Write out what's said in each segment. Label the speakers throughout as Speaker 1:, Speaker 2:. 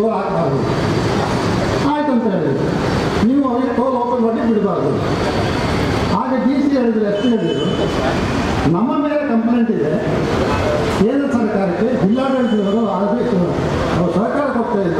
Speaker 1: Toll ಹಾಕಬಾರ್ದು ಆಯ್ತು ಅಂತ ಹೇಳಿದ್ರು ನೀವು ಅವರಿಗೆ ಟೋಲ್ ಓಪನ್ ಮಾಡಿ ಬಿಡಬಾರ್ದು ಆಗ ಡಿ ಸಿ ಹೇಳಿದ್ರು ಎಷ್ಟು ಹೇಳಿದ್ರು ನಮ್ಮ ಮೇಲೆ ಕಂಪ್ಲೇಂಟ್ ಇದೆ ಕೇಂದ್ರ ಸರ್ಕಾರಕ್ಕೆ ಜಿಲ್ಲಾಡಳಿತದವರು ಆದೇಶ ಅವರು ಸಹಕಾರ ಕೊಡ್ತಾ ಇಲ್ಲ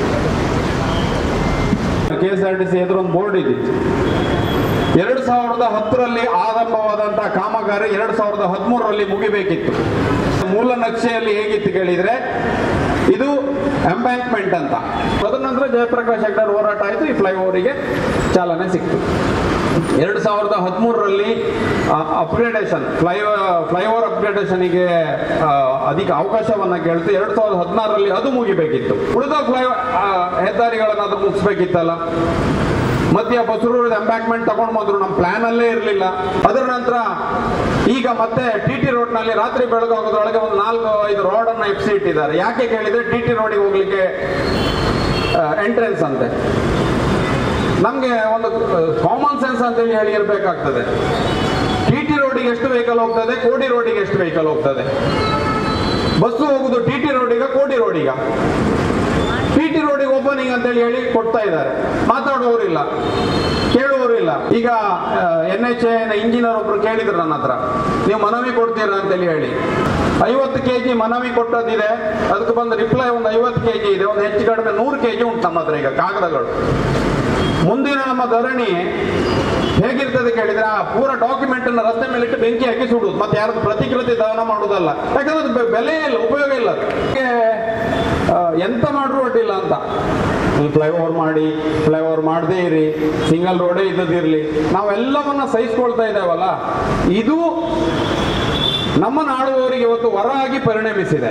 Speaker 2: K S R T C ಎದುರು ಒಂದು ಬೋರ್ಡ್ ಇದ್ದಿತ್ತು ಎರಡು ಸಾವಿರದ ಹತ್ತರಲ್ಲಿ ಆರಂಭವಾದಂತಹ ಕಾಮಗಾರಿ ಎರಡು ಸಾವಿರದ ಹದಿಮೂರರಲ್ಲಿ ಮುಗಿಬೇಕಿತ್ತು ಮೂಲ ನಕ್ಷೆಯಲ್ಲಿ ಹೇಗಿತ್ತು ಕೇಳಿದ್ರೆ ಇದು ಎಂಬ್ಯಾಂಕ್ಮೆಂಟ್ ಅಂತ ತದನಂತರ ಜಯಪ್ರಕಾಶ್ ಹೆಗ್ಡೆ ಹೋರಾಟ ಆಯಿತು ಈ ಫ್ಲೈಓವರಿಗೆ ಚಾಲನೆ ಸಿಕ್ತು ಎರಡು ಸಾವಿರದ ಹದಿಮೂರರಲ್ಲಿ ಅಪ್ಗ್ರೇಡೇಷನ್ ಫ್ಲೈ ಫ್ಲೈಓವರ್ ಅಪ್ಗ್ರೇಡೇಷನ್ಗೆ ಅಧಿಕ ಅವಕಾಶವನ್ನ ಕೇಳ್ತು ಎರಡು ಸಾವಿರದ ಹದಿನಾರರಲ್ಲಿ ಅದು ಮುಗಿಬೇಕಿತ್ತು ಉಳಿದ ಫ್ಲೈ ಹೆದ್ದಾರಿಗಳನ್ನಾದ್ರೂ ಮುಗಿಸ್ಬೇಕಿತ್ತಲ್ಲ ಮಧ್ಯ ಬಸರೂರು ಎಂಬ್ಯಾಂಕ್ಮೆಂಟ್ ತಗೊಂಡ್ ಬಂದ್ರು ನಮ್ಮ ಪ್ಲಾನ್ ಅಲ್ಲೇ ಇರಲಿಲ್ಲ ಅದರ ನಂತರ ಈಗ ಮತ್ತೆ ಟಿ ಟಿ ರೋಡ್ ನಲ್ಲಿ ರಾತ್ರಿ ಬೆಳಗಾಗೋದ್ರೊಳಗೆ ಒಂದು ನಾಲ್ಕು ಐದು ರೋಡ್ ಅನ್ನ ಎಪ್ಸಿ ಇಟ್ಟಿದ್ದಾರೆ ಯಾಕೆ ಕೇಳಿದ್ರೆ ಟಿ ಟಿ ರೋಡಿಗೆ ಹೋಗ್ಲಿಕ್ಕೆ ಎಂಟ್ರೆನ್ಸ್ ಅಂತೆ ನಮ್ಗೆ ಒಂದು ಕಾಮನ್ ಸೆನ್ಸ್ ಅಂತೇಳಿ ಹೇಳಿ ಇರಬೇಕಾಗ್ತದೆ ಟಿ ಟಿ ರೋಡಿಗೆ ಎಷ್ಟು ವೆಹಿಕಲ್ ಹೋಗ್ತದೆ ಕೋಡಿ ರೋಡಿಗೆ ಎಷ್ಟು ವೆಹಿಕಲ್ ಹೋಗ್ತದೆ ಬಸ್ಸು ಹೋಗುದು ಟಿ ಟಿ ರೋಡಿಗ ಕೋಡಿ ರೋಡಿಗ ಟಿ ಟಿ ರೋಡಿಗೆ ಓಪನಿಂಗ್ ಅಂತೇಳಿ ಹೇಳಿ ಕೊಡ್ತಾ ಇದ್ದಾರೆ ಮಾತಾಡುವವರಿಲ್ಲ ಕೇಳುವವರಿಲ್ಲ ಈಗ ಎನ್ ಎಚ್ ಎ ಇಂಜಿನಿಯರ್ ಒಬ್ರು ಕೇಳಿದ್ರು ನನ್ನ ಹತ್ರ ನೀವು ಮನವಿ ಕೊಡ್ತೀರಾ ಅಂತೇಳಿ ಹೇಳಿ ಐವತ್ತು ಕೆ ಜಿ ಮನವಿ ಕೊಟ್ಟದಿದೆ ಅದಕ್ಕೆ ಬಂದ ರಿಪ್ಲೈ ಒಂದು ಐವತ್ತು ಕೆ ಜಿ ಇದೆ ಒಂದು ಹೆಚ್ಚು ಕಡಿಮೆ ನೂರು ಕೆ ಜಿ ಉಂಟು ನಮ್ಮ ಹತ್ರ ಈಗ ಕಾಗದಗಳು ಮುಂದಿನ ನಮ್ಮ ಧರಣಿ ಹೇಗಿರ್ತದೆ ಕೇಳಿದ್ರೆ ಆ ಪೂರ ಡಾಕ್ಯುಮೆಂಟ್ ಅನ್ನ ರಸ್ತೆ ಮೇಲೆ ಇಟ್ಟು ಬೆಂಕಿ ಹಾಕಿ ಸುಡುದು ಮತ್ತೆ ಯಾರದ್ದು ಪ್ರತಿಕೃತಿ ದಹನ ಮಾಡುದಲ್ಲ ಯಾಕಂದ್ರೆ ಅದು ಬೆ- ಬೆಲೆ ಇಲ್ಲ ಉಪಯೋಗ ಇಲ್ಲ ಅದಕ್ಕೆ, ಆ, ಎಂತ ಮಾಡ್ರು ಅಡ್ಡಿಲ್ಲ ಅಂತ ಫ್ಲೈಓವರ್ ಮಾಡಿ ಫ್ಲೈಓವರ್ ಮಾಡದೇ ಇರಿ ಸಿಂಗಲ್ ರೋಡೇ ಇದ್ದದಿರ್ಲಿ ನಾವೆಲ್ಲವನ್ನ ಸಹಿಸ್ಕೊಳ್ತಾ ಇದ್ದೇವಲ್ಲ ಇದು ನಮ್ಮ ನಾಡುವವರಿಗೆ ಇವತ್ತು ವರ ಆಗಿ ಪರಿಣಮಿಸಿದೆ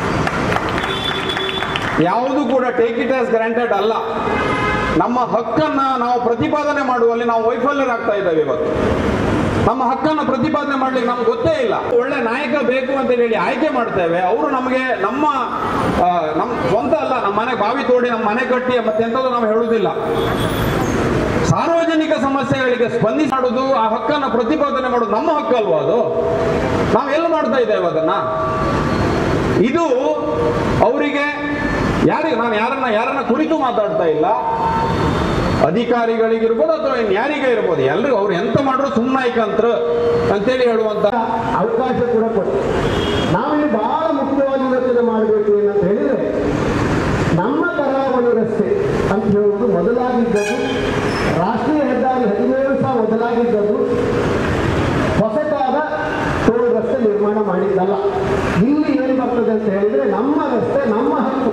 Speaker 2: ಯಾವುದು ಕೂಡ ಟೇಕ್ ಇಟ್ ಆಸ್ ಗ್ರಾಂಟೆಡ್ ಅಲ್ಲ ನಮ್ಮ ಹಕ್ಕನ್ನ ನಾವು ಪ್ರತಿಪಾದನೆ ಮಾಡುವಲ್ಲಿ ನಾವು ವೈಫಲ್ಯರಾಗ್ತಾ ಇದ್ದೇವೆ ಇವತ್ತು ನಮ್ಮ ಹಕ್ಕನ್ನು ಪ್ರತಿಪಾದನೆ ಮಾಡ್ಲಿಕ್ಕೆ ನಮ್ಗೆ ಗೊತ್ತೇ ಇಲ್ಲ ಒಳ್ಳೆ ನಾಯಕ ಬೇಕು ಅಂತ ಹೇಳಿ ಆಯ್ಕೆ ಮಾಡ್ತೇವೆ ಅವರು ನಮಗೆ ನಮ್ಮ ಆ, ನಮ್ ಸ್ವಂತ ಅಲ್ಲ ನಮ್ಮ ಮನೆ ಬಾವಿ ತೋಡಿ ನಮ್ಮ ಮನೆ ಕಟ್ಟಿ ಮತ್ತೆಂಥದ್ದು ನಾವು ಹೇಳುವುದಿಲ್ಲ ಸಾರ್ವಜನಿಕ ಸಮಸ್ಯೆಗಳಿಗೆ ಸ್ಪಂದಿಸಿ ಮಾಡುದು ಆ ಹಕ್ಕನ್ನು ಪ್ರತಿಪಾದನೆ ಮಾಡೋದು ನಮ್ಮ ಹಕ್ಕಲ್ವಾ ಅದು ನಾವು ಎಲ್ಲಿ ಮಾಡ್ತಾ ಇದ್ದೇವೆ ಅದನ್ನ ಇದು ಅವರಿಗೆ ಯಾರಿಗೆ ನಾನು ಯಾರನ್ನ ಯಾರನ್ನ ಕುರಿತು ಮಾತಾಡ್ತಾ ಇಲ್ಲ ಅಧಿಕಾರಿಗಳಿಗಿರ್ಬೋದು ಅಥವಾ ಇನ್ ಯಾರಿಗೆ ಇರ್ಬೋದು ಎಲ್ರಿಗೂ ಅವ್ರು ಎಂತ ಮಾಡ್ರು ಸುಮ್ಮನಾಯ್ಕಂತ್ರ ಅಂತೇಳಿ ಹೇಳುವಂತ
Speaker 1: ಅವಕಾಶ ಕೂಡ ಕೊಟ್ಟು ನಾವಿಲ್ಲಿ ಬಹಳ ಮುಖ್ಯವಾಗಿ ಯೋಚನೆ ಮಾಡಬೇಕು ಏನಂತ ಹೇಳಿದ್ರೆ ನಮ್ಮ ಕರಾವಳಿ ರಸ್ತೆ ಅಂತ ಹೇಳುವುದು ಮೊದಲಾಗಿದ್ದದ್ದು ರಾಷ್ಟ್ರೀಯ ಹೆದ್ದಾರಿ ಹದಿನೇಳು ಸಹ ಮೊದಲಾಗಿದ್ದದ್ದು ಹೊಸತಾದ ಟೋಲ್ ರಸ್ತೆ ನಿರ್ಮಾಣ ಮಾಡಿದ್ದಲ್ಲ ಇಲ್ಲಿ ಏನು ಬರ್ತದೆ ಅಂತ ಹೇಳಿದ್ರೆ ನಮ್ಮ ರಸ್ತೆ ನಮ್ಮ ಹಕ್ಕು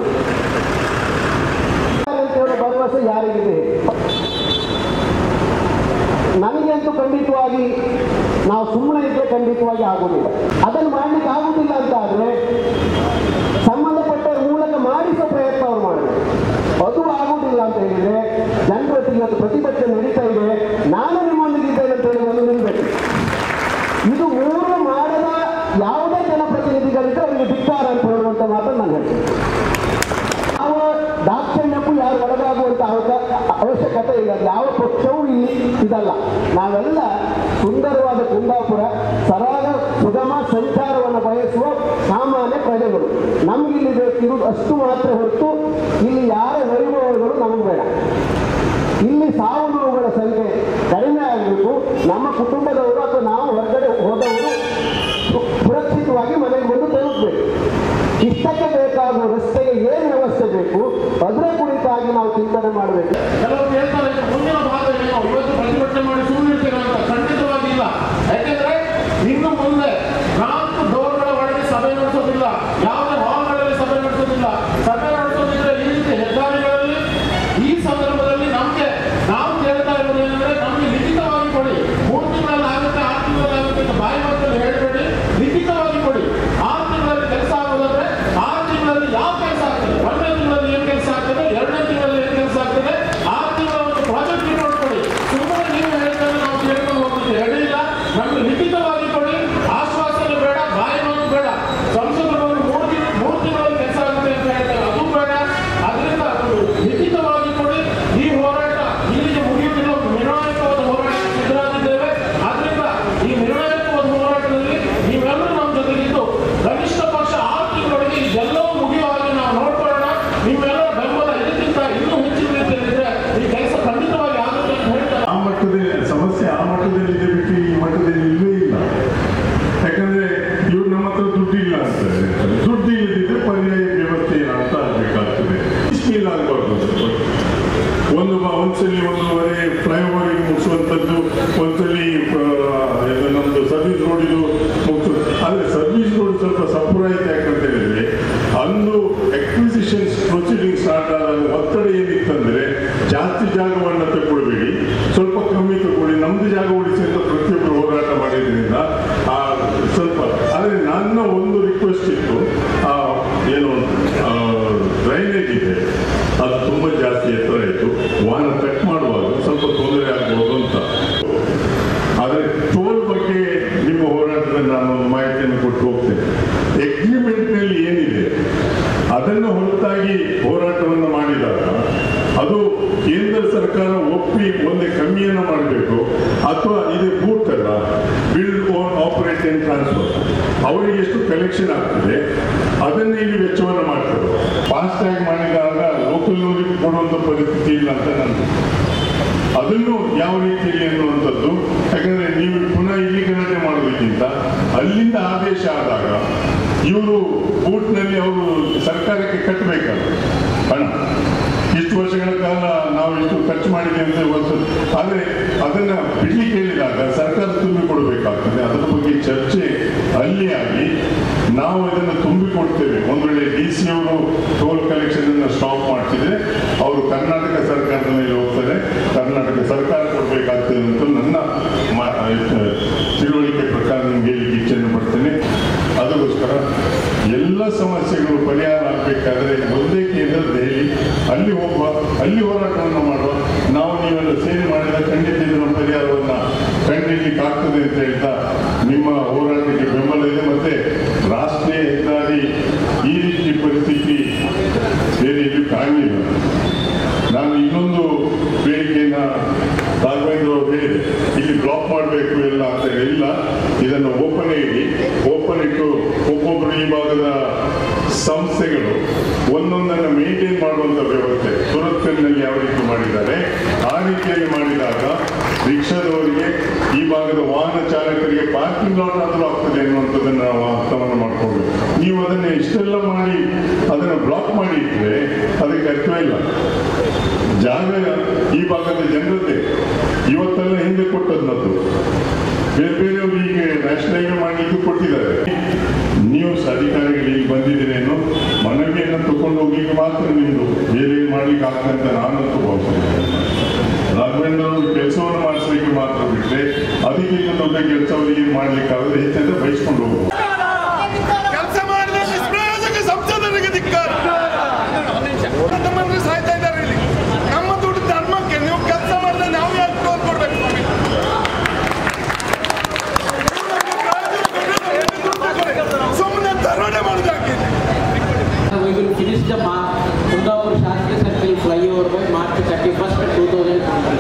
Speaker 1: ಅಂತ ಹೇಳೋ ಭರವಸೆ ಯಾರಿಗಿದೆ ನನಗಂತೂ ಖಂಡಿತವಾಗಿ ನಾವು ಸುಮ್ಮನೆ ಇದ್ರೆ ಖಂಡಿತವಾಗಿ ಆಗುವುದಿಲ್ಲ ಅದನ್ನು ಮಾಡ್ಲಿಕ್ಕೆ ಆಗುವುದಿಲ್ಲ ಅಂತ ಆದ್ರೆ ಸಂಬಂಧಪಟ್ಟ ಮೂಲಕ ಮಾಡಿಸೋ ಪ್ರಯತ್ನ ಅವ್ರು ಮಾಡಬೇಕು ಅದು ಆಗುವುದಿಲ್ಲ ಅಂತ ಹೇಳಿದ್ರೆ ಜನರ ಹತ್ರ ಇವತ್ತು ಪ್ರತಿಭಟನೆ ನಡೀತಾ ಇದೆ ನಾನು ನಿಮ್ಮೊಂದಿಗಿದ್ದೇನೆ ಅಂತ ಹೇಳಿ ಒಂದು ನಿಲ್ಬೇಕು ಇದು ಮೂರು ಮಾಡದ ಯಾವುದೇ ಜನಪ್ರತಿನಿಧಿಗಳಿದ್ರೆ ಅವರಿಗೆ ಧಿಕ್ಕಾರ ಅಂತ ಹೇಳುವಂತ ಮಾತನ್ನು ನಾನು ಹೇಳ್ತೀನಿ ಯಾವ ದಾಕ್ಷಿಣ್ಯಕ್ಕೂ ಯಾರು ಒಳಗಾಗುವಂತ ಅವಕ- ಅವಶ್ಯಕತೆ ಇಲ್ಲ ಯಾವ ಪಕ್ಷವೂ ಇಲ್ಲಿ ಇದಲ್ಲ ನಾವೆಲ್ಲ ಸುಂದರವಾದ ಕುಂದಾಪುರ ಸರಾಗ ಸುಗಮ ಸಂಚಾರವನ್ನು ಬಯಸುವ ಸಾಮಾನ್ಯ ಪ್ರಜೆಗಳು ನಮ್ಗಿಲ್ಲಿ ಬೇಕಿರುವುದು ಅಷ್ಟು ಮಾತ್ರ ಹೊರತು ಇಲ್ಲಿ ಯಾರ ವೈಭವಗಳು ನಮಗೆ ಬೇಡ ಇಲ್ಲಿ ಸಾವು ನೋವುಗಳ ಸಂಖ್ಯೆ ಕಡಿಮೆ ಆಗಬೇಕು ನಮ್ಮ ಕುಟುಂಬದವರು ಅಥವಾ ನಾವು ಹೊರಗಡೆ ಹೋದವರು ಸು- ಸುರಕ್ಷಿತವಾಗಿ ಮನೆಗೆ ಬಂದು ತಲುಪಬೇಕು ಇಷ್ಟಕ್ಕೆ ಬೇಕಾಗುವ ರಸ್ತೆಗೆ ಏನು ವ್ಯವಸ್ಥೆ ಬೇಕು ಅದರ ಕುರಿತಾಗಿ ನಾವು ಚಿಂತನೆ ಮಾಡಬೇಕು
Speaker 3: ಕೆಲವರು ಹೇಳ್ತಾರೆ ಇದು ಮುಂದಿನ ಭಾಗ ಏನು ಇವತ್ತು ಪ್ರತಿಭಟನೆ ಮಾಡಿ ಸುಮ್ಮನಿರ್ತೀರ ಅಂತ ಖಂಡಿತವಾಗಿ ಇಲ್ಲ ಯಾಕೆಂದ್ರೆ ಇನ್ನು ಮುಂದೆ ನಾಲ್ಕು ಡೋರ್ಗಳ ಒಳಗೆ ಸಭೆ ನಡೆಸೋದಿಲ್ಲ ಯಾವುದೇ ಹಾಲ್ಗಳಲ್ಲಿ ಸಭೆ ನಡೆಸೋದಿಲ್ಲ ಸಭೆ ನಡೆಸೋದಿದ್ರೆ ಈ ರೀತಿ ಹೆದ್ದಾರಿಗಳಲ್ಲಿ ಈ ಸಂದರ್ಭದಲ್ಲಿ ನಮ್ಗೆ ನಾವು ಕೇಳ್ತಾ ಇರೋದು ಏನಂದ್ರೆ ನಮ್ಗೆ ಲಿಖಿತವಾಗಿ ಕೊಡಿ ಮೂರು ತಿಂಗಳಲ್ಲಿ ಆಗುತ್ತೆ ಆರು ತಿಂಗಳಲ್ಲಿ ಆಗುತ್ತೆ ಅಂತ ಬಾಯಿ ಮಾತಲ್ಲಿ ಹೇಳ್ಬೇಡಿ ಲಿಖಿತವಾಗಿ ಕೊಡಿ ಆರು ತಿಂಗಳಲ್ಲಿ ಕೆಲಸ ಆಗೋದಾದ್ರೆ ಆರು ತಿಂಗಳಲ್ಲಿ ಯಾವ ಕೆಲಸ ಆಗ್ತದೆ ಒಂದನೇ ತಿಂಗಳಲ್ಲಿ ಏನ್ ಕೆಲಸ ಆಗ್ತದೆ ಎರಡನೇ ತಿಂಗಳಲ್ಲಿ ಏನ್ ಕೆಲಸ ಆಗ್ತದೆ ಆರು ತಿಂಗಳ ಒಂದು ಪ್ರಾಜೆಕ್ಟ್ ರಿಪೋರ್ಟ್ ಕೊಡಿ ಸುಮ್ಮನೆ ನೀವು ಹೇಳ್ತಾರೆ ನಾವು ಕೇಳ್ಕೊಂಡು ಹೋಗ್ತೀವಿ
Speaker 4: ಕೇಂದ್ರ ಸರ್ಕಾರ ಒಪ್ಪಿ ಒಂದೇ ಕಮ್ಮಿಯನ್ನು ಮಾಡಬೇಕು ಅಥವಾ ಇದು ಬೂಟ್ ಅಲ್ಲ build own operate and transfer ಅವರಿಗೆ ಎಷ್ಟು ಕಲೆಕ್ಷನ್ ಆಗ್ತದೆ ಅದನ್ನೇ ಇಲ್ಲಿ ವೆಚ್ಚವನ್ನು ಮಾಡ್ತಾರೆ ಫಾಸ್ಟ್ ಟ್ಯಾಗ್ ಮಾಡಿದಾಗ ಲೋಕಲ್ನವರಿಗೆ ಕೊಡುವಂಥ ಪರಿಸ್ಥಿತಿ ಇಲ್ಲ ಅಂತ ನನ್ನ ಅದನ್ನು ಯಾವ ರೀತಿಯಲ್ಲಿ ಅನ್ನುವಂಥದ್ದು ಯಾಕಂದ್ರೆ ನೀವು ಪುನಃ ಇಲ್ಲಿ ಗಣನೆ ಮಾಡೋದಕ್ಕಿಂತ ಅಲ್ಲಿಂದ ಆದೇಶ ಆದಾಗ ಇವರು ಬೂಟ್ನಲ್ಲಿ ಅವರು ಸರ್ಕಾರಕ್ಕೆ ಕಟ್ಟಬೇಕಲ್ಲ ಹಣ ಇಷ್ಟು ವರ್ಷಗಳ ಕಾಲ ನಾವು ಇಷ್ಟು ಖರ್ಚು ಮಾಡಿದ್ದೇವೆ ಅಂತ ಒಂದು ಆದರೆ ಅದನ್ನ ಬಿಡ್ಲಿಕ್ಕೆ ಹೇಳಿದಾಗ ಸರ್ಕಾರ ತುಂಬಿ ಕೊಡಬೇಕಾಗ್ತದೆ ಅದರ ಬಗ್ಗೆ ಚರ್ಚೆ ಅಲ್ಲಿ ಆಗಿ ನಾವು ಇದನ್ನು ತುಂಬಿ ಕೊಡ್ತೇವೆ ಒಂದು ವೇಳೆ ಡಿ ಸಿ ಅವರು ಟೋಲ್ ಕಲೆಕ್ಷನ್ ಅನ್ನು ಸ್ಟಾಪ್ ಮಾಡ್ತಿದ್ರೆ ಅವರು ಕರ್ನಾಟಕ ಸರ್ಕಾರದ ಮೇಲೆ ಹೋಗ್ತಾರೆ ಕರ್ನಾಟಕ ಸರ್ಕಾರ ಕೊಡಬೇಕಾಗ್ತದೆ ಅಂತ ನನ್ನ ಮ- ತಿಳುವಳಿಕೆ ಪ್ರಕಾರ ನಿಮ್ಗೆ ಹೇಳಿಕ್ಕೆ ಇಚ್ಛೆಯನ್ನು ಪಡ್ತೇನೆ ಅದಕ್ಕೋಸ್ಕರ ಎಲ್ಲ ಸಮಸ್ಯೆಗಳು ಪರಿಹಾರ ಆಗಬೇಕಾದ್ರೆ ಒಂದೇ ಕೇಂದ್ರ ದೆಹಲಿ ಅಲ್ಲಿ ಹೋಗುವ ಅಲ್ಲಿ ಹೋರಾಟವನ್ನು ಮಾಡುವ ನಾವು ನೀವೆಲ್ಲ ಸೇರಿ ಮಾಡಿದ ಖಂಡಿತ ಇದರ ಪರಿಹಾರವನ್ನ ಕಂಡಿಡ್ಲಿಕ್ಕೆ ಆಗ್ತದೆ ಅಂತ ಹೇಳ್ತಾ ನಿಮ್ಮ ಹೋರಾಟಕ್ಕೆ ಬೆಂಬಲ ಇದೆ ಮತ್ತೆ ರಾಷ್ಟ್ರೀಯ ಹೆದ್ದಾರಿ ಈ ರೀತಿ ಪರಿಸ್ಥಿತಿ ಬೇರೆ ಎಲ್ಲೂ ಕಾಣಲಿಲ್ಲ ನಾನು ಇನ್ನೊಂದು ಬೇಡಿಕೆಯನ್ನ ರಾಘವೇಂದ್ರ ಅವರು ಹೇಳಿದೆ ಇಲ್ಲಿ ಬ್ಲಾಕ್ ಮಾಡಬೇಕು ಎಲ್ಲ ಅಂತ ಹೇಳಿ ಇಲ್ಲ ಇದನ್ನು ಓಪನ್ ಇಡಿ ಓಪನ್ ಇಟ್ಟು ಒಬ್ಬೊಬ್ಬರು ಈ ಭಾಗದ ಸಂಸ್ಥೆಗಳು ಒಂದೊಂದನ್ನು ಮೇಂಟೈನ್ ಮಾಡುವಂತ ವ್ಯವಸ್ಥೆ ಸುರತ್ಕಲ್ನಲ್ಲಿ ಯಾವ ರೀತಿ ಮಾಡಿದ್ದಾರೆ ಆ ರೀತಿಯಲ್ಲಿ ಮಾಡಿದಾಗ ರಿಕ್ಷಾದವರಿಗೆ ಈ ಭಾಗದ ವಾಹನ ಚಾಲಕರಿಗೆ ಪಾರ್ಕಿಂಗ್ ಲಾಟ್ ಆದರೂ ಆಗ್ತದೆ ಅನ್ನುವಂಥದ್ದನ್ನು ನಾವು ಅರ್ಥವನ್ನು ಮಾಡ್ಕೊಳ್ಬೇಕು ನೀವು ಅದನ್ನ ಇಷ್ಟೆಲ್ಲ ಮಾಡಿ ಅದನ್ನು ಬ್ಲಾಕ್ ಮಾಡಿ ಇಟ್ಟರೆ ಅದಕ್ಕೆ ಅರ್ಥವೇ ಇಲ್ಲ ಜಾಗ ಈ ಭಾಗದ ಜನರದ್ದೇ ಇವತ್ತೆಲ್ಲ ಹಿಂದೆ ಕೊಟ್ಟದ್ದು ಬೇರೆ ಬೇರೆಯವರು ಈಗ ನ್ಯಾಷನಲ್ ಮಾಡಲಿಕ್ಕೆ ಕೊಟ್ಟಿದ್ದಾರೆ ನ್ಯೂಸ್ ಅಧಿಕಾರಿಗಳು ಇಲ್ಲಿ ಬಂದಿದ್ದೀರೇನು ಮನವಿಯನ್ನು ತಗೊಂಡು ಹೋಗ್ಲಿಕ್ಕೆ ಮಾತ್ರ ನಿಮ್ದು ಬೇರೆ ಏನ್ ಮಾಡ್ಲಿಕ್ಕೆ ಆಗ್ತದೆ ಅಂತ ನಾನಂತೂ ಭಾವಿಸ್ತೇನೆ ರಾಘವೇಂದ್ರ ಅವರು ಕೆಲಸವನ್ನು ಮಾಡಿಸ್ಲಿಕ್ಕೆ ಮಾತ್ರ ಬಿಟ್ಟರೆ ಅದಕ್ಕಿಂತ ದೊಡ್ಡ ಕೆಲಸ ಅವರಿಗೆ ಮಾಡ್ಲಿಕ್ಕೆ ಆಗದೆ ಹೆಚ್ಚಂತ ಬಯಸ್ಕೊಂಡು ಹೋಗ್ಬೋದು
Speaker 5: ಕೆಲಸ ಮಾಡಿದ ನಿಷ್ಪ್ರಯೋಜಕ ಸಂಸದರಿಗೆ ಧಿಕ್ಕಾರ ಮಂದಿ ಸಾಯ್ತಾ ಇದ್ದಾರೆ ಇಲ್ಲಿ ನಮ್ಮ ದುಡ್ಡು ಧರ್ಮಕ್ಕೆ ನೀವು ಕೆಲಸ ಮಾಡಿದ್ರೆ ನಾವು ಯಾಕೆ ಟೋಲ್ ಕೊಡ್ಬೇಕು ಸುಮ್ಮನೆ ದರೋಡೆ ಮಾಡುದು ಯಾಕೆ
Speaker 6: we will finish the Mar- Kundapur Shastri Circle flyover by March 31st, 2020.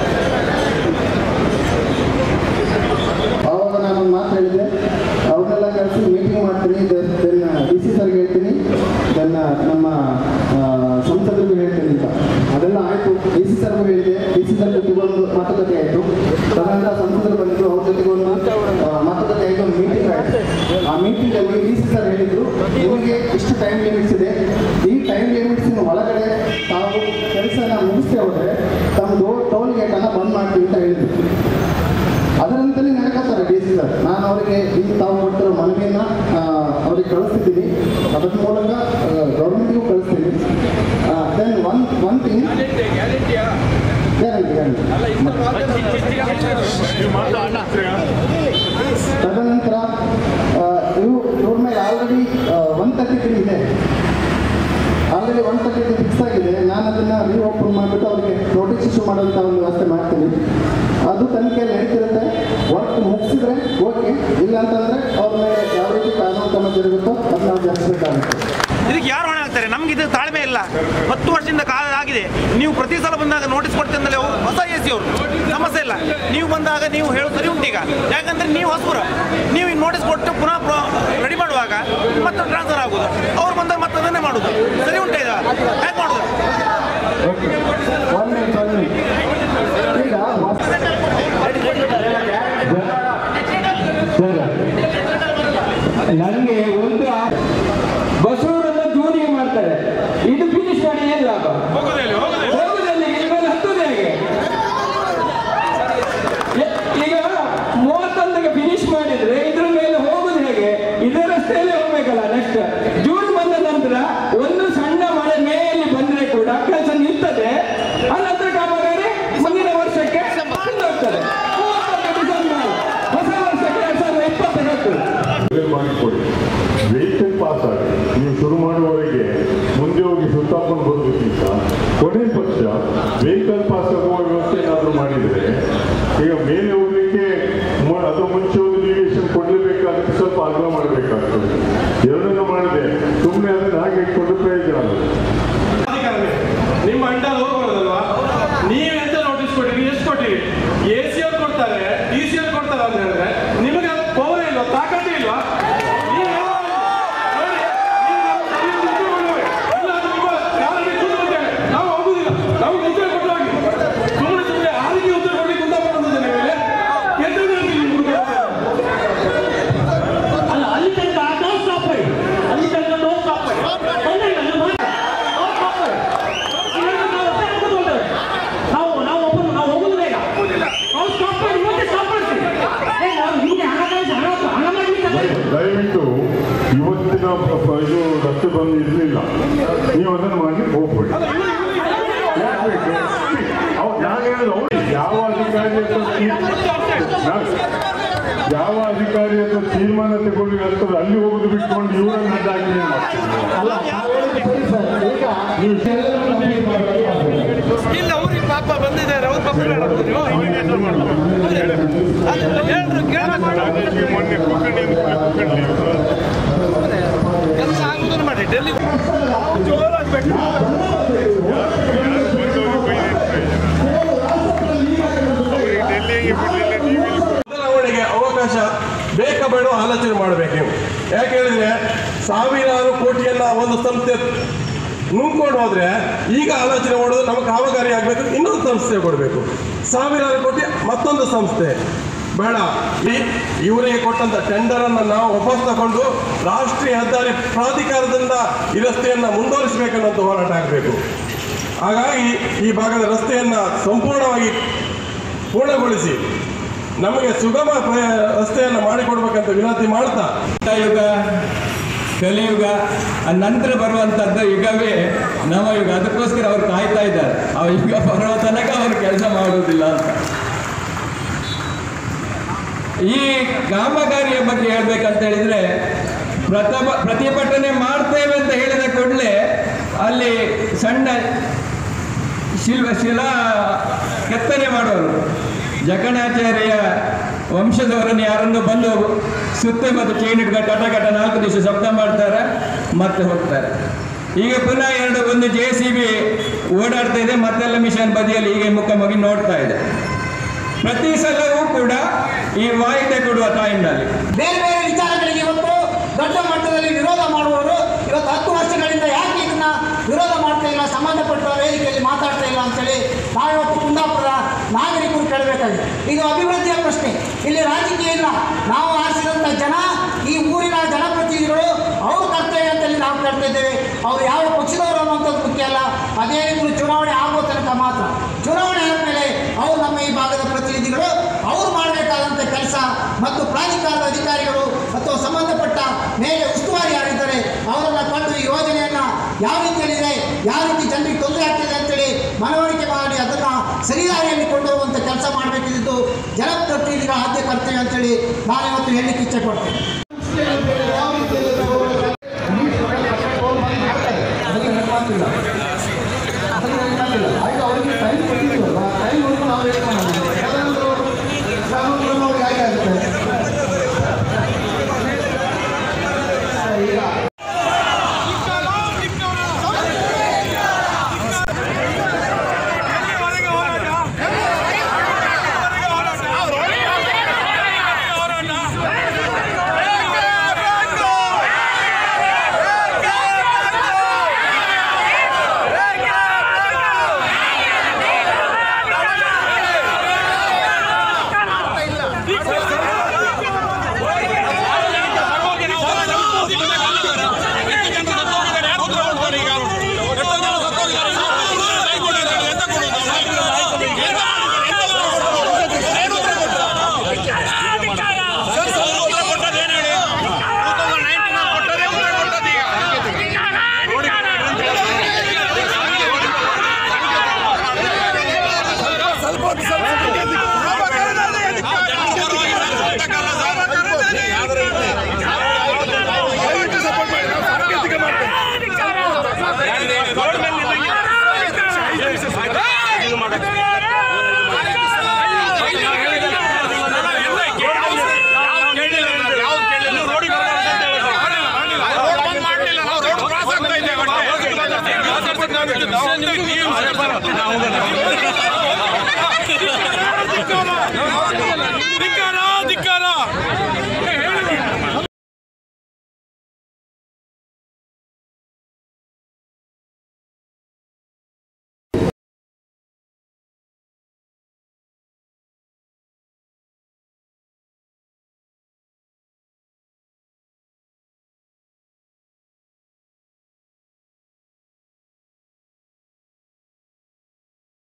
Speaker 1: ಆವಾಗ ನಾನು ಒಂದು ಮಾತು ಹೇಳಿದೆ ಅವ್ರನ್ನೆಲ್ಲ ಕರೆಸಿ ಮೀಟಿಂಗ್ ಮಾಡ್ತೀನಿ ದೆನ್ ಡಿ ಸಿ ಸರ್ಗೆ ಹೇಳ್ತೀನಿ ದೆನ್ ನಮ್ಮ ಆ, ಸಂಸದರಿಗೂ ಹೇಳ್ತೀನಿ ಅಂತ ಅದೆಲ್ಲ ಆಯಿತು ಡಿ ಸಿ ಸರ್ಗೂ ಹೇಳಿದೆ ಡಿ ಸಿ ಸರ್ ಜೊತೆಗೆ ಒಂದು ಮಾತುಕತೆ ಆಯಿತು ತದನಂತರ ಸಂಸದರು ಬಂದಿದ್ರು ಅವ್ರ ಜೊತೆಗೆ ಒಂದು ಆ, ಮಾತುಕತೆ ಆಯಿತು ಒಂದು ಮೀಟಿಂಗ್ ಆಯಿತು ಆ ಮೀಟಿಂಗಲ್ಲಿ ಡಿ ಸಿ ಸರ್ ಹೇಳಿದ್ರು ನಿಮಗೆ ಇಷ್ಟು ಟೈಮ್ ಲಿಮಿಟ್ಸ್ ಇದೆ ಈ ಟೈಮ್ ಲಿಮಿಟ್ಸಿನ ಒಳಗಡೆ ತಾವು ಕೆಲಸನ ಮುಗಿಸ್ತೇ ಹೋದರೆ ತಮ್ಮದು ಟೋಲ್ ಗೇಟನ್ನು ಬಂದ್ ಮಾಡ್ತೀವಿ ಅಂತ ಹೇಳಿದ್ರು ಅದರಂತೆಯೇ ನಡ್ಕೋತಾರೆ ಡಿ ಸಿ ಸರ್ ನಾನು ಅವರಿಗೆ ಈಗ ತಾವು ಕೊಟ್ಟಿರೋ ಮನವಿಯನ್ನು ಅವ್ರಿಗೆ ಕಳಿಸ್ತಿದ್ದೀನಿ ಅದರ ಮೂಲಕ ಗೌರ್ಮೆಂಟ್ಗೂ ಕಳಿಸ್ತೀನಿ then one one thing guarantee guarantee ತದನಂತರ ಆ, ಇವು ಇವ್ರ ಮೇಲೆ ಆಲ್ರೆಡಿ ಒನ್ ತರ್ಟಿ ತ್ರೀ ಇದೆ already one thirty three fix ಆಗಿದೆ ನಾನು ಅದನ್ನು ರೀಓಪನ್ ಮಾಡಿಬಿಟ್ಟು ಅವರಿಗೆ ನೋಟಿಸ್ ಇಶ್ಯೂ ಮಾಡೋಂಥ ಒಂದು ವ್ಯವಸ್ಥೆ ಮಾಡ್ತೀನಿ ಅದು ತನಿಖೆಯಲ್ಲಿ ನಡೀತಿರುತ್ತೆ ವರ್ಕ್ ಮುಗಿಸಿದ್ರೆ ಓಕೆ ಇಲ್ಲ ಅಂತಂದರೆ ಅವ್ರ ಮೇಲೆ ಯಾವ ರೀತಿ ಕಾನೂನು ಕ್ರಮ ಜರುಗುತ್ತೋ ಅದು ನಾವು ಜರುಗಿಸಬೇಕಾಗುತ್ತೆ
Speaker 7: ಇದಕ್ಕೆ ಯಾರು ಹೊಣೆ ಆಗ್ತಾರೆ ನಮ್ಗೆ ಇದು ತಾಳ್ಮೆ ಇಲ್ಲ ಹತ್ತು ವರ್ಷದಿಂದ ಕಾಲ ಆಗಿದೆ ನೀವು ಪ್ರತಿ ಸಲ ಬಂದಾಗ ನೋಟಿಸ್ ಕೊಡ್ತಿಂದಲೇ ಹೊಸ ಎ ಸಿ ಅವರು ಸಮಸ್ಯೆ ಇಲ್ಲ ನೀವು ಬಂದಾಗ ನೀವು ಹೇಳೋದು ಸರಿ ಉಂಟು ಈಗ ಯಾಕಂದ್ರೆ ನೀವು ಹೊಸಬರು ನೀವು ಈಗ ನೋಟಿಸ್ ಕೊಟ್ಟು ಪುನಃ ರೆಡಿ ಮಾಡುವಾಗ ಮತ್ತೆ ಟ್ರಾನ್ಸ್ಫರ್ ಆಗೋದು ಅವ್ರು ಬಂದಾಗ ಮತ್ತೆ ಅದನ್ನೇ ಮಾಡೋದು ಸರಿ ಉಂಟು ಈಗ ಯಾಕೆ ಮಾಡೋದು
Speaker 1: ಒನ್ ಮಿನಿಟ್ ಒನ್ ಮಿನಿಟ್ ಈಗ
Speaker 8: ನನಗೆ ಒಂದು ಆ- ಬಸವರನ್ನ ಜೂನಿಗೆ ಮಾಡ್ತಾರೆ ಇದು ಫಿನಿಶ್ ಮಾಡಿ ಏನ್ ಲಾಭ ಹೋಗುದಲ್ಲಿ ಇಲ್ಮೇಲೆ ಹತ್ತುದು ಹೇಗೆ ಎ- ಈಗ ಮೂವತ್ತೊಂದಕ್ಕೆ ಫಿನಿಶ್ ಮಾಡಿದ್ರೆ ಇದ್ರ ಮೇಲೆ ಹೋಗುದು ಹೇಗೆ ಇದೇ ರಸ್ತೆಯಲ್ಲಿ ಹೋಗ್ಬೇಕಲ್ಲ ನೆಕ್ಸ್ಟ್ ಜೂನ್ ಬಂದ ನಂತರ ಒಂದು ಸಣ್ಣ ಮಳೆ ಮೇಯಲ್ಲಿ ಬಂದ್ರೆ ಕೂಡ ಕೆಲಸ ನಿಲ್ತದೆ ಅನಂತರ ಕಾಮಗಾರಿ ಮುಂದಿನ ವರ್ಷಕ್ಕೆ ಮುಂದೋಗ್ತದೆ ಮೂವತ್ತೊಂದು ಡಿಸೆಂಬರ್ ಹೊಸ ವರ್ಷಕ್ಕೆ ಎರಡ್ ಸಾವಿರದ ಇಪ್ಪತ್ತಕ್ಕೆ
Speaker 4: ಇದನ್ನು ಮಾಡಿಕೊಡಿ ವೆಹಿಕಲ್ ಪಾಸ್ ಆಗಿ ನೀವು ಶುರು ಮಾಡುವವರೆಗೆ ಮುಂದೆ ಹೋಗಿ ಸುತ್ತಾಕೊಂಡು ಬರೋದಕ್ಕಿಂತ ಕೊನೆ ಪಕ್ಷ ವೆಹಿಕಲ್ ಪಾಸ್ ಆಗುವ ವ್ಯವಸ್ಥೆ ಏನಾದರೂ ಮಾಡಿದರೆ ಈಗ ಮೇಲೆ ಹೋಗ್ಲಿಕ್ಕೆ ಮು- ಅದ್ರ ಮುಂಚೆ ಒಂದು ಡಿವಿಯೇಷನ್ ಕೊಡಲೇಬೇಕಾಗುತ್ತೆ ಸ್ವಲ್ಪ ಆಗ್ರಹ ಮಾಡಬೇಕಾಗ್ತದೆ ಎರಡನ್ನು ಮಾಡಿದೆ ಸುಮ್ಮನೆ ಅದನ್ನು ಹಾಗೆ ಇಟ್ಕೊಂಡು ಪ್ರಯೋಜನ ಆಗುತ್ತೆ
Speaker 5: ನಿಮ್ಮ ಅಂಡರ್ ಹೋಗ್ಬೋದಲ್ವಾ ನೀವು
Speaker 4: ಬಂದು ಇರಲಿಲ್ಲ ನೀವು ಅದನ್ನು ಮಾಡ್ಲಿಕ್ಕೆ ಹೋಗ್ಬೇಡಿ ಯಾಕೆ ಬೇಕು? ಅವ್- ನಾನು ಹೇಳೋದು ಅವ್ರು ಯಾವ ಅಧಿಕಾರಿ ಹತ್ರ ತೀರ್- ನಾನು- ಯಾವ ಅಧಿಕಾರಿ ಹತ್ರ ತೀರ್ಮಾನ ತಗೊಳ್ಳಿ ಅಂತದ್ದು ಅಲ್ಲಿ ಹೋಗುದು ಬಿಟ್ಕೊಂಡು ಇವರನ್ನ ಅಡ್ಡಾಗಿ ಏನ್ ಮಾಡ್ತೀರಿ?
Speaker 1: ಅಲ್ಲ ನಾವು ಹೇಳಿದ್ದು ಸರಿ ಸರ್ ಈಗ
Speaker 7: ಇಲ್ಲ ಅವ್ರಿಗೆ ಪಾಪ ಬಂದಿದ್ದಾರೆ ಅವ್ರು ಪಾಪ ಹೇಳ್ರು ಕೇಳಬೇಕು
Speaker 4: ಮೊನ್ನೆ ಕುಕ್ಕಂಡಿ ಕುಕ್ಕಂಡಿ
Speaker 7: ಕೆಲಸ ಆಗುದನ್ನು ಮಾಡಿ ಡೆಲ್ಲಿ ಜೋರಾಗಬೇಕು
Speaker 9: ಬದಲಾವಣೆಗೆ ಅವಕಾಶ ಬೇಕ ಬೇಡ ಆಲೋಚನೆ ಮಾಡಬೇಕು ನೀವು ಯಾಕೆ ಹೇಳಿದ್ರೆ ಸಾವಿರಾರು ಕೋಟಿಯನ್ನ ಒಂದು ಸಂಸ್ಥೆ ನುಂಗ್ಕೊಂಡು ಹೋದ್ರೆ ಈಗ ಆಲೋಚನೆ ಮಾಡೋದು ನಮಗೆ ಕಾಮಗಾರಿ ಆಗಬೇಕು ಇನ್ನೊಂದು ಸಂಸ್ಥೆ ಕೊಡಬೇಕು ಸಾವಿರಾರು ಕೋಟಿ ಮತ್ತೊಂದು ಸಂಸ್ಥೆ ಬೇಡ ಈ- ಇವರಿಗೆ ಕೊಟ್ಟಂತ ಟೆಂಡರ್ ಅನ್ನ ನಾವು ವಾಪಸ್ ತಗೊಂಡು ರಾಷ್ಟ್ರೀಯ ಹೆದ್ದಾರಿ ಪ್ರಾಧಿಕಾರದಿಂದ ಈ ರಸ್ತೆಯನ್ನ ಮುಂದುವರಿಸಬೇಕನ್ನೋದು ಹೋರಾಟ ಆಗಬೇಕು ಹಾಗಾಗಿ ಈ ಭಾಗದ ರಸ್ತೆಯನ್ನ ಸಂಪೂರ್ಣವಾಗಿ ಪೂರ್ಣಗೊಳಿಸಿ ನಮಗೆ ಸುಗಮ ಪ್ರ- ರಸ್ತೆಯನ್ನು ಮಾಡಿಕೊಡ್ಬೇಕಂತ ವಿನಂತಿ ಮಾಡ್ತಾ
Speaker 8: ಯುಗ ಕಲಿಯುಗ ಆ ನಂತರ ಬರುವಂತದ್ದು ಯುಗವೇ ನವ ಯುಗ ಅದಕ್ಕೋಸ್ಕರ ಅವ್ರು ಕಾಯ್ತಾ ಇದ್ದಾರೆ ಆ ಯುಗ ಬರುವ ತನಕ ಅವರು ಕೆಲಸ ಮಾಡುವುದಿಲ್ಲ ಅಂತ ಈ ಕಾಮಗಾರಿಯ ಬಗ್ಗೆ ಹೇಳ್ಬೇಕಂತ ಹೇಳಿದ್ರೆ ಪ್ರಥಮ ಪ್ರತಿಭಟನೆ ಮಾಡ್ತೇವೆ ಅಂತ ಹೇಳಿದ ಕೂಡಲೇ ಅಲ್ಲಿ ಸಣ್ಣ ಶಿಲ್ವ ಶಿಲಾ ಕೆತ್ತನೆ ಮಾಡೋರು ಜಕಣಾಚಾರ್ಯ ವಂಶದವರನ್ನು ಯಾರನ್ನು ಬಂದು ಸುತ್ತ ಮತ್ತು ಚೈನ್ ಇಟ್ಕೊಂಡು ಕಟ ಕಟ ನಾಲ್ಕು ದಿವಸ ಶಬ್ದ ಮಾಡ್ತಾರೆ ಮತ್ತೆ ಹೋಗ್ತಾರೆ ಈಗ ಪುನಃ ಎರಡು ಒಂದು ಜೆ ಸಿ ಬಿ ಓಡಾಡ್ತಾ ಇದೆ ಮತ್ತೆಲ್ಲ ಮಿಷನ್ ಬದಿಯಲ್ಲಿ ಹೀಗೆ ಮುಖ ಮುಗಿ ನೋಡ್ತಾ ಇದೆ ಪ್ರತಿ ಸಲವೂ ಕೂಡ ಈ ವಾಯಿದೆ ಕೊಡುವ ಟೈಮ್ನಲ್ಲಿ
Speaker 10: ಬೇರೆ ಬೇರೆ ವಿಚಾರಗಳಿಗೆ ಇವತ್ತು ದೊಡ್ಡ ಮಟ್ಟದಲ್ಲಿ ವಿರೋಧ ಮಾಡುವವರು ಇವತ್ತು ಹತ್ತು ವರ್ಷಗಳಿಂದ ಯಾಕೆ ಇದನ್ನ ವಿರೋಧ ಮಾಡ್ತಾ ಇಲ್ಲ ಸಂಬಂಧಪಟ್ಟ ವೇದಿಕೆಯಲ್ಲಿ ಮಾತಾಡ್ತಾ ಇಲ್ಲ ಅಂತೇಳಿ ನಾವಿವತ್ತು ಕುಂದಾಪುರ ನಾಗರಿಕರು ಕೇಳಬೇಕಾಗಿದೆ ಇದು ಅಭಿವೃದ್ಧಿಯ ಪ್ರಶ್ನೆ ಇಲ್ಲಿ ರಾಜಕೀಯ ಇಲ್ಲ ನಾವು ಆರಿಸಿದಂಥ ಜನ ಈ ಊರಿನ ಜನಪ್ರತಿನಿಧಿಗಳು ಅವ್ರ ಕರ್ತವ್ಯ ಅಂತೇಳಿ ನಾವು ಕೇಳ್ತಾ ಇದ್ದೇವೆ ಅವ್ರು ಯಾವ ಪಕ್ಷದವರು ಅನ್ನುವಂಥದ್ದು ಮುಖ್ಯ ಅಲ್ಲ ಅದೇನಿದ್ರು ಚುನಾವಣೆ ಆಗೋ ತನಕ ಮಾತ್ರ ಚುನಾವಣೆ ಆದಮೇಲೆ ಅವ್ರು ನಮ್ಮ ಈ ಭಾಗದ ಪ್ರತಿನಿಧಿಗಳು ಅವ್ರು ಮಾಡಬೇಕಾದಂಥ ಕೆಲಸ ಮತ್ತು ಪ್ರಾಧಿಕಾರದ ಅಧಿಕಾರಿಗಳು ಅಥವಾ ಸಂಬಂಧಪಟ್ಟ ಮೇಲೆ ಉಸ್ತುವಾರಿ ಯಾರಿದ್ದಾರೆ ಅವರನ್ನು ಕಂಡು ಈ ಯೋಜನೆಯನ್ನ ಯಾವ ರೀತಿಯಲ್ಲಿದೆ ಯಾವ ರೀತಿ ಜನರಿಗೆ ತೊಂದರೆ ಆಗ್ತಿದೆ ಅಂತೇಳಿ ಮನವರಿಕೆ ಮಾಡಿ ಅದನ್ನು ಸರಿದಾರಿಯಲ್ಲಿ ಕೊಂಡೋಗುವಂಥ ಕೆಲಸ ಮಾಡಬೇಕಿದ್ದು ಜನಪ್ರತಿನಿಧಿಗಳ ಆದ್ಯ ಕರ್ತವ್ಯ ಅಂತೇಳಿ ನಾನಿವತ್ತು ಹೇಳಲಿಕ್ಕೆ ಇಚ್ಛೆ ಪಡ್ತೇನೆ
Speaker 1: ಯಾವ ರೀತಿಯಲ್ಲಿ ನಾವು ಅದಕ್ಕೆ ನೆನಪಾಗ್ತಿಲ್ಲ ಅದಕ್ಕೆ ನೆನಪಾಗ್ತಿಲ್ಲ ಆಗ ಅವರಿಗೆ ಟೈಮ್ ಕೊಟ್ಟಿದ್ದೀವಲ್ಲ ಟೈಮ್ ನೋಡ್ಕೊಂಡು ನಾವು ವೇಟ್ ಮಾಡೋದು ಯಾಕಂದ್ರೆ ಕಾನೂನು ಅವ್ರಿಗೆ ಹಾಗೆ ಆಗುತ್ತೆ ಈಗ
Speaker 5: ಧಿಕ್ಕಾರ